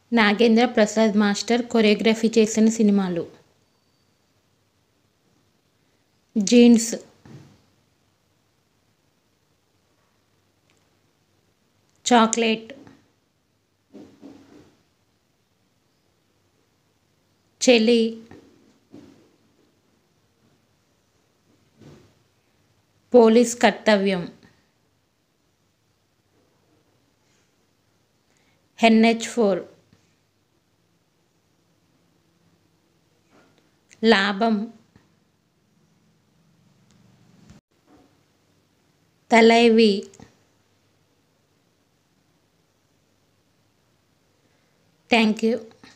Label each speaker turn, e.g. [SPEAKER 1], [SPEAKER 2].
[SPEAKER 1] Nagendra Prasad master choreography చేసిన సినిమాలు Jeans Chocolate Cheli Police Karthavyam NH four Laabam Thalaivi thank you